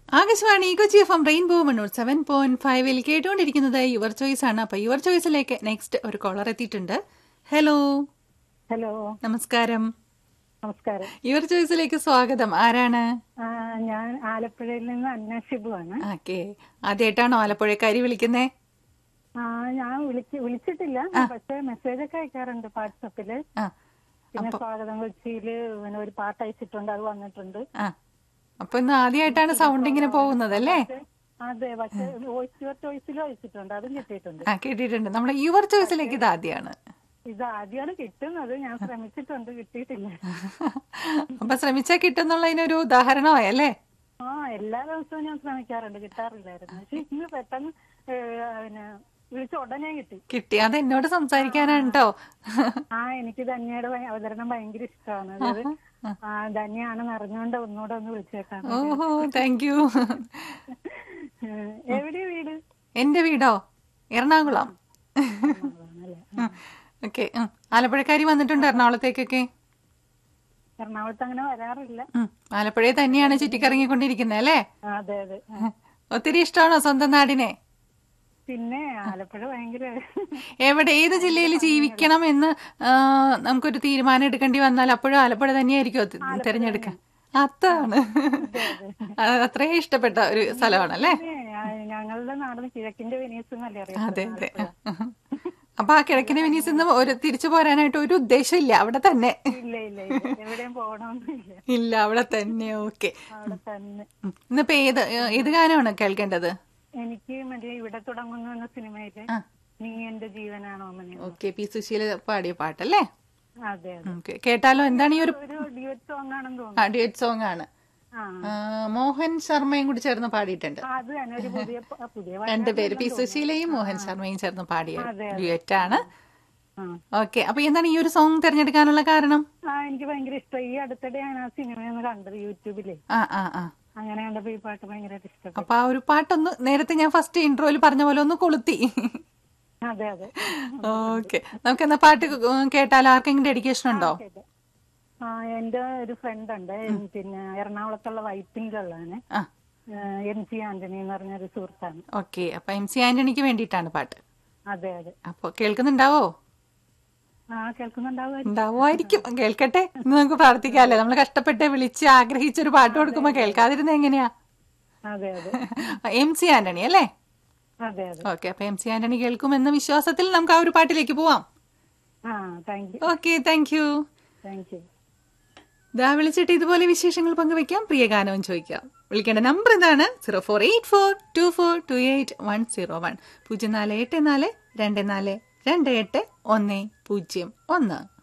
Akashvani Kochi F M rainbow മണ്ണൂർ seven point ഫൈവിൽ കേട്ടുകൊണ്ടിരിക്കുന്നത് യുവർ ചോയ്സ് ആണ് അപ്പൊ യുവർ ചോയ്സിലേക്ക് നെക്സ്റ്റ് ഒരു കോളർ എത്തിയിട്ടുണ്ട് ഹലോ ഹലോ നമസ്കാരം നമസ്കാരം യുവർ ചോയ്സിലേക്ക് സ്വാഗതം ആരാണ് ആ, ഞാൻ ആലപ്പുഴയിൽ നിന്ന് അന്ന ഷിബു ആണ് ഓക്കെ ആദ്യമായിട്ടാണോ ആലപ്പുഴക്കാരി വിളിക്കുന്നേ ആ, ഞാൻ വിളിച്ച് വിളിച്ചിട്ടില്ല പക്ഷെ മെസ്സേജ് ഒക്കെ അയക്കാറുണ്ട് വാട്സപ്പില് ആ പിന്നെ സ്വാഗതം കൊച്ചിയില് പിന്നെ ഒരു പാട്ട് അയച്ചിട്ടുണ്ട് അത് വന്നിട്ടുണ്ട് ആ അപ്പൊ ഇന്ന് ആദ്യമായിട്ടാണ് സൗണ്ട് ഇങ്ങനെ പോകുന്നത് അല്ലേ അതെ പക്ഷെ വോയിസ് യുവർ ചോയ്സിലും അയച്ചിട്ടുണ്ട് അതും കിട്ടിയിട്ടുണ്ട് ആ കേട്ടിട്ടുണ്ട് നമ്മുടെ യുവർ ചോയ്സിലേക്ക് ഇത് ആദ്യമാണ് ഇത് ആദ്യമാണ് കിട്ടുന്നത് ഞാൻ ശ്രമിച്ചിട്ടുണ്ട് കിട്ടിയിട്ടില്ല അപ്പൊ ശ്രമിച്ചാൽ കിട്ടുന്നുള്ളതിനൊരു ഉദാഹരണമായി അല്ലേ ആ എല്ലാ ദിവസവും ഞാൻ ശ്രമിക്കാറുണ്ട് കിട്ടാറില്ലായിരുന്നു പക്ഷെ ഇന്ന് പെട്ടെന്ന് ഏ, പിന്നെ വിളിച്ച ഉടനെ കിട്ടി കിട്ടി അത് എന്നോട് സംസാരിക്കാനാണ് കേട്ടോ ആ എനിക്ക് ധന്യയുടെ ഭയ- അവതരണം ഭയങ്കര ഇഷ്ടമാണ് അതായത് ആ ധന്യാണെന്ന് അറിഞ്ഞുകൊണ്ട് ഒന്നുകൂടെ ഒന്ന് വിളിച്ചേക്കാം ഓഹോ താങ്ക് യു എവിടെ വീട് എന്റെ വീടോ എറണാകുളം ആണല്ലേ. ഓക്കെ ആലപ്പുഴക്കാരി വന്നിട്ടുണ്ട് എറണാകുളത്തേക്കൊക്കെ എറണാകുളത്ത് അങ്ങനെ വരാറില്ല ഉം, ആലപ്പുഴയിൽ തന്നെയാണ് ചുറ്റിക്കറങ്ങിക്കൊണ്ടിരിക്കുന്നത് അല്ലേ ആ, അതെ അതെ ഒത്തിരി ഇഷ്ടമാണോ സ്വന്തം നാടിനെ പിന്നെ ആലപ്പുഴ ഭയങ്കര എവിടെ ഏത് ജില്ലയിൽ ജീവിക്കണം എന്ന് ആ, നമുക്കൊരു തീരുമാനം എടുക്കേണ്ടി വന്നാൽ അപ്പോഴും ആലപ്പുഴ തന്നെയായിരിക്കും അത് തിരഞ്ഞെടുക്കാൻ അതാണ് അത് അത്രയും ഇഷ്ടപ്പെട്ട ഒരു സ്ഥലമാണ് അല്ലേ പിന്നെ, ആ, ഞങ്ങളുടെ നാടിന് കിഴക്കിന്റെ വെനീസ് എന്നല്ലേ അറിയാം അതെ അതെ അപ്പൊ ആ കിഴക്കിന് വെനീസ് നിന്ന് ഒരു തിരിച്ചു പോരാനായിട്ട് ഒരു ഉദ്ദേശമില്ല അവിടെ തന്നെ ഇല്ല ഇല്ല ഇല്ല എവിടെയും പോകണമെന്നില്ല ഇല്ല അവിടെ തന്നെ ഓക്കെ അവിടെ തന്നെ ഇന്നിപ്പോ ഏത് ഏത് ഗാനമാണ് കേൾക്കേണ്ടത് എനിക്ക് മറ്റേ ഇവിടെ തുടങ്ങുന്നു എന്ന സിനിമയില് നീ എന്റെ ജീവനാണോ മനെ ഓക്കെ പി സുശീല പാടിയ പാട്ടല്ലേ അതെ അതെ ഓക്കെ കേട്ടാലോ എന്താണ് ഈ ഒരു ഒരു ഡ്യൂറ്റ് സോങ് ആണെന്ന് തോന്നുന്നു ഡ്യുവറ്റ് സോങ് ആണ് ആ ആ, മോഹൻ ശർമ്മയും കൂടി ചേർന്ന് പാടിയിട്ടുണ്ട് ആ, അത് തന്നെ ഒരു പുതിയ പ- പുതിയ വ- രണ്ടുപേര് പി സുശീലയും മോഹൻ ശർമ്മയും ചേർന്ന് പാടിയ അതെ, ഡ്യുവറ്റ് ആണ് ആ. ഓക്കെ അപ്പൊ എന്താണ് ഈ ഒരു സോങ് തിരഞ്ഞെടുക്കാനുള്ള കാരണം ആ എനിക്ക് ഭയങ്കര ഇഷ്ടം ഈ അടുത്തിടെ ഞാൻ ആ സിനിമയൊന്ന് കണ്ടത് യൂട്യൂബില് ആ ആ ആ അങ്ങനെ കണ്ടപ്പോ ഈ പാട്ട് ഭയങ്കരമായിട്ട് ഇഷ്ടപ്പെട്ടു അപ്പൊ ആ ഒരു പാട്ടൊന്ന് നേരത്തെ ഞാൻ ഫസ്റ്റ് ഇൻട്രോയിൽ പറഞ്ഞ പോലെ ഒന്ന് കൊളുത്തി അതെ അതെ ഓക്കെ നമുക്ക് എന്നാ പാട്ട് കേട്ടാലോ ആർക്കെങ്കിലും ഡെഡിക്കേഷൻ ഉണ്ടോ കേട്ടോ. ആ എന്റെ ഒരു ഫ്രണ്ട് ഉണ്ട് പിന്നെ എറണാകുളത്തുള്ള വൈപ്പിങ്കിലുള്ളതാണ് ആ എം സി ആന്റണി എന്ന് പറഞ്ഞ ഒരു സുഹൃത്താണ് ഓക്കെ അപ്പൊ എം സി ആന്റണിക്ക് വേണ്ടിയിട്ടാണ് പാട്ട് അതെ അതെ അപ്പൊ കേൾക്കുന്നുണ്ടാവോ ആ കേൾക്കുന്നുണ്ടാവുമായിരിക്കും ഉണ്ടാവുമായിരിക്കും കേൾക്കട്ടെ ഇന്ന് നമുക്ക് പ്രാർത്ഥിക്കാല്ലേ നമ്മൾ കഷ്ടപ്പെട്ട് വിളിച്ച് ആഗ്രഹിച്ചൊരു പാട്ട് കൊടുക്കുമ്പോ കേൾക്കാതിരുന്ന എങ്ങനെയാ അതെ അതെ എം സി ആന്റണി അല്ലേ അതെ അതെ ഓക്കെ അപ്പൊ എം സി ആന്റണി കേൾക്കുമെന്ന വിശ്വാസത്തിൽ നമുക്ക് ആ ഒരു പാട്ടിലേക്ക് പോവാം ah thank you okay thank you thank you ദാ വിളിച്ചിട്ട് ഇതുപോലെ വിശേഷങ്ങൾ പങ്കുവെക്കാം പ്രിയ ഗാനവും ചോദിക്കാം വിളിക്കേണ്ട നമ്പർ ഇതാണ് zero four eight four two four two eight one zero one പൂജ്യം നാല് എട്ട് നാല് രണ്ട് നാല് രണ്ട് എട്ട് ഒന്ന് പൂജ്യം ഒന്ന്